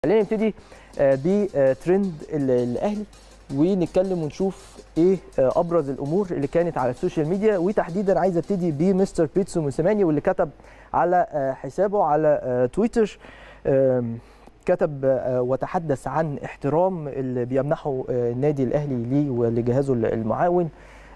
خلينا نبتدي بترند الاهلي ونتكلم ونشوف ايه ابرز الامور اللي كانت على السوشيال ميديا وتحديدا عايز ابتدي بمستر بيتسو موسيماني واللي كتب على حسابه على تويتر كتب وتحدث عن احترام اللي بيمنحه النادي الاهلي ليه ولجهازه المعاون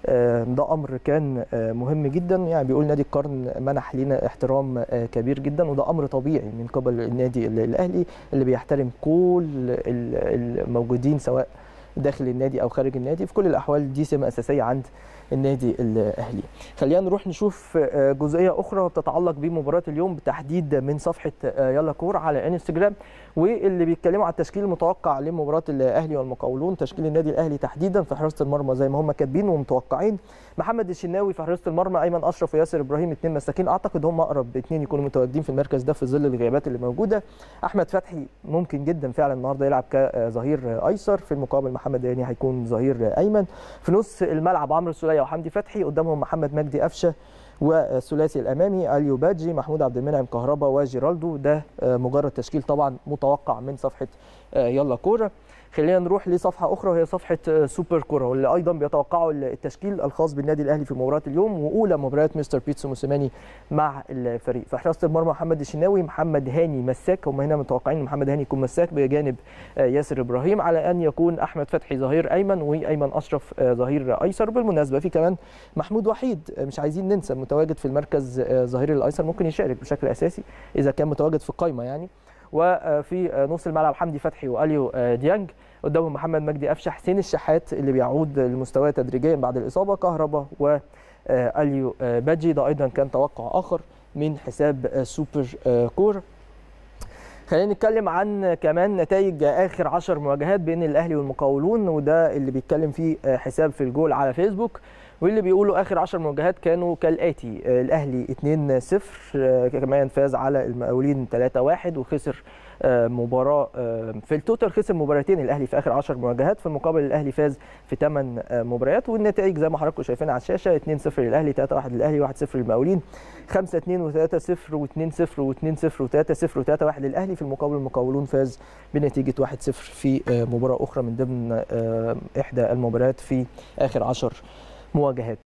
ده امر كان مهم جدا يعني بيقول نادي القرن منح لينا احترام كبير جدا وده امر طبيعي من قبل النادي الاهلي اللي بيحترم كل الموجودين سواء داخل النادي او خارج النادي في كل الاحوال دي سمه اساسيه عند النادي الاهلي خلينا نروح نشوف جزئيه اخرى بتتعلق بمباراه اليوم بالتحديد من صفحه يلا كوره على انستجرام واللي بيتكلموا على التشكيل المتوقع لمباراه الاهلي والمقاولون تشكيل النادي الاهلي تحديدا في حراسه المرمى زي ما هم كاتبين ومتوقعين محمد الشناوي في حراسه المرمى ايمن اشرف وياسر ابراهيم اثنين مساكين اعتقد هم اقرب اثنين يكونوا متواجدين في المركز ده في ظل الغيابات اللي موجوده احمد فتحي ممكن جدا فعلا النهارده يلعب كظهير ايسر في المقابل محمد هاني هيكون ظهير ايمن في نص الملعب عمرو السوليه وحمدي فتحي قدامهم محمد مجدي قفشه والثلاثي الامامي اليو بادجي محمود عبد المنعم كهربا وجيرالدو ده مجرد تشكيل طبعا متوقع من صفحه يلا كوره خلينا نروح لصفحه اخرى وهي صفحه سوبر كوره واللي ايضا بيتوقعوا التشكيل الخاص بالنادي الاهلي في مباراه اليوم واولى مباريات مستر بيتسو موسيماني مع الفريق في حراسه المرمى محمد الشناوي محمد هاني مساك هم هنا متوقعين محمد هاني يكون مساك بجانب ياسر ابراهيم على ان يكون احمد فتحي ظهير ايمن وايمن اشرف ظهير ايسر بالمناسبه في كمان محمود وحيد مش عايزين ننسى متواجد في المركز ظهير الايسر ممكن يشارك بشكل اساسي اذا كان متواجد في القائمه يعني وفي نص الملعب حمدي فتحي واليو ديانج قدامهم محمد مجدي قفشه حسين الشحات اللي بيعود لمستواه تدريجيا بعد الاصابه كهربا واليو باجي ده ايضا كان توقع اخر من حساب سوبر كور خلينا نتكلم عن كمان نتائج اخر 10 مواجهات بين الاهلي والمقاولون وده اللي بيتكلم فيه حساب في الجول على فيسبوك واللي بيقولوا اخر 10 مواجهات كانوا كالاتي الاهلي 2-0 كمان فاز على المقاولين 3-1 وخسر مباراه في التوتال خسر مباراتين الاهلي في اخر 10 مواجهات في المقابل الاهلي فاز في 8 مباريات والنتائج زي ما حضراتكم شايفين على الشاشه 2-0 للاهلي 3-1 للاهلي 1-0 للمقاولين 5-2 و3-0 و2-0 و2-0 و3-0 و3-1 للاهلي في المقابل المقاولون فاز بنتيجه 1-0 في مباراه اخرى من ضمن احدى المباريات في اخر 10 مواجهات